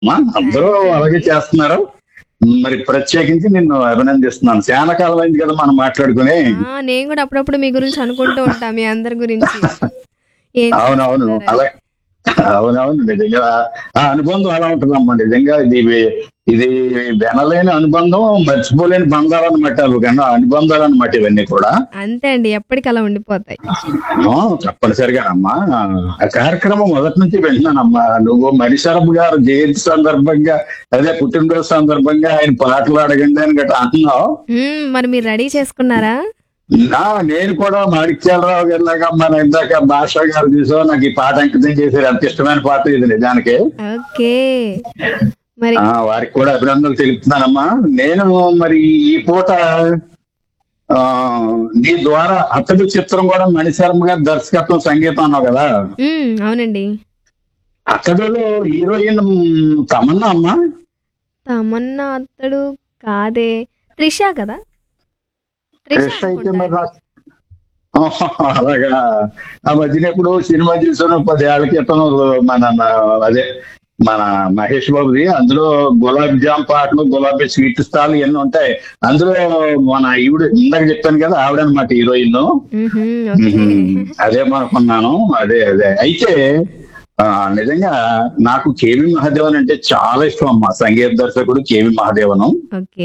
అమ్మా అందరూ అలాగే చేస్తున్నారు మరి ప్రత్యేకించి నిన్ను అభినందిస్తున్నాను చాలా కాలం అయింది కదా మనం మాట్లాడుకుని ఆ, నేను కూడా అప్పుడప్పుడు మీ గురించి అనుకుంటూ ఉంటా మీ అందరి గురించి ఏం అవునవును చేస్తున్నారని. అలా అవునవును నిజంగా ఆ అనుబంధం అలా ఉంటుందమ్మా నిజంగా ఇది ఇది వినలేని అనుబంధం మర్చిపోలేని బంధాలు అనమాట అవి కన్నా అనుబంధాలు అనమాట ఇవన్నీ కూడా అంతే అండి ఎప్పటికి అలా ఉండిపోతాయి ఆ, తప్పనిసరిగా అమ్మా ఆ కార్యక్రమం మొదటి నుంచి వింటున్నానమ్మా నువ్వు మణిశరబ్ గారు జయంతి సందర్భంగా అదే పుట్టినరోజు సందర్భంగా ఆయన పాటలు అడగండి అని గట్రా అంటున్నావు మ్మ్, మరి మీరు రెడీ చేసుకున్నారా నా నేను కూడా మాణిక్యాలరావు గారి లాగా మన ఇందాక భాష గారు చూసావు నాకు ఈ పాట అంకితం చేశారు అంత ఇష్టమైన పాట ఇది నిజానికి ఓకే మరి ఆ వారికి కూడా అభినందనలు తెలుపుతున్నానమ్మా నేను మరి ఈ పూట ఆ నీ ద్వారా అతడు చిత్రం కూడా మణిశర్మ గారి దర్శకత్వం సంగీతం అన్నావు కదా మ్మ్, అవునండి అతడులో హీరోయిన్ తమన్నా అమ్మా తమన్నా అతడు కాదే త్రిష కదా త్రిష క్రిష్ అయితే అనుకుంటా. మరి నాకు- ఆహా, అలాగా ఆ మధ్యన ఎప్పుడు సినిమా చూసాను పది ఏళ్ల క్రితం మన అదే మన మహేష్ బాబుది అందులో గులాబ్ జామ్ పాటలు గులాబీ స్వీట్ స్టాల్ ఇవన్నీ ఉంటాయి అందులో మన ఈవిడ ఇందాక చెప్పాను కదా ఆవిడనమాట హీరోయిన్ మ్హూ, ఓకే అదే అనుకున్నాను అదే అదే అయితే ఆ, నిజంగా నాకు కేవి మహాదేవన్ అంటే చాలా ఇష్టం అమ్మా సంగీత దర్శకుడు కేవి మహాదేవను ఓకే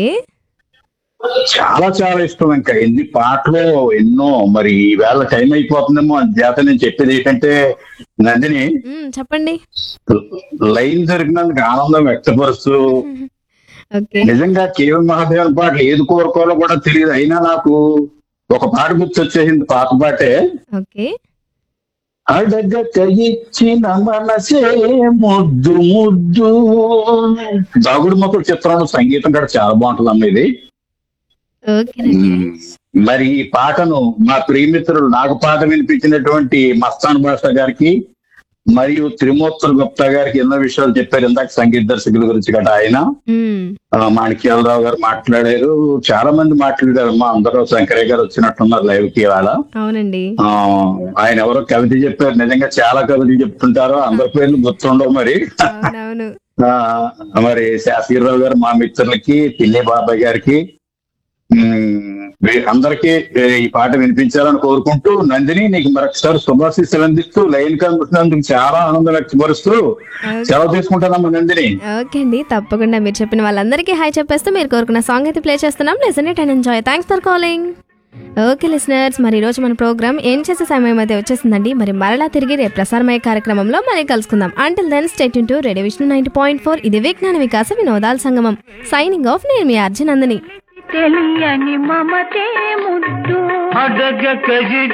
చాలా చాలా ఇష్టం ఇంకా ఎన్ని పాటలు ఎన్నో మరి ఈవేళ టైం అయిపోతుందేమో అని చేత నేను చెప్పేది ఏంటంటే నందిని మ్మ్, చెప్పండి లైన్ దొరికినందుకు ఆనందం వ్యక్తపరుస్తూ ఓకే నిజంగా కేవీ మహాదేవన్ పాటలు ఏది కోరుకోవాలో కూడా తెలియదు అయినా నాకు ఒక పాట గుర్తొచ్చేసింది పాత పాటే ఓకే అడగక ఇచ్చిన మనసే ముద్దు ముద్దు దాగుడు మొక్కల చిత్రంలో సంగీతం కూడా చాలా బాగుంటుంది అమ్మ ఇది ఓకేనండి మరి ఈ పాటను మా ప్రియమిత్రులు నాకు పాట వినిపించినటువంటి మస్తాన్ భాష గారికి మరియు త్రిమూర్తులు గుప్తా గారికి ఎన్నో విషయాలు చెప్పారు ఇందాక సంగీత దర్శకుల గురించి కదా ఆయన మ్మ్, ఆ, మాణిక్యాలరావు గారు మాట్లాడారు చాలా మంది మాట్లాడారు అమ్మా అందరూ శంకరయ్య గారు వచ్చినట్టున్నారు లైవ్ కి ఇవాళ అవునండి ఆ, ఆయన ఎవరో కవిత చెప్పారు నిజంగా చాలా కవితలు చెప్తుంటారు అందరి పేర్లు గుర్తుండవు మరి అవునవును ఆ, మరి శాస్త్రీరావు గారు మా మిత్రులకి పిల్లి బాబాయ్ గారికి ఉమ్, వీ- అందరికీ ఏ, ఈ పాట వినిపించాలని కోరుకుంటూ నందిని నీకు మరొకసారి శుభాశీస్సులు అందిస్తూ లైన్ కనిపిస్తున్నందుకు చాలా ఆనందం వ్యక్తపరుస్తూ సెలవు తీసుకుంటానమ్మా నందిని ఓకే అండి తప్పకుండా మీరు చెప్పిన వాళ్ళందరికీ హాయ్ చెప్పేస్తూ మీరు కోరుకున్న సాంగ్ అయితే ప్లే చేస్తున్నాం listen it and enjoy thanks for calling okay listeners మరి ఈరోజు మన ప్రోగ్రామ్ ఏం చేసే సమయం అయితే వచ్చేసిందండి మరి మరలా తిరిగి రేపు ప్రసారమయ్యే కార్యక్రమంలో మళ్ళీ కలుసుకుందాం until then stay tuned to radio Vishnu ninety point four ఇది విజ్ఞాన వికాస వినోదాల సంగమం సైనింగ్ ఆఫ్ నేను మీ అర్జునందని తెలియని మమతే ముద్దు అడగక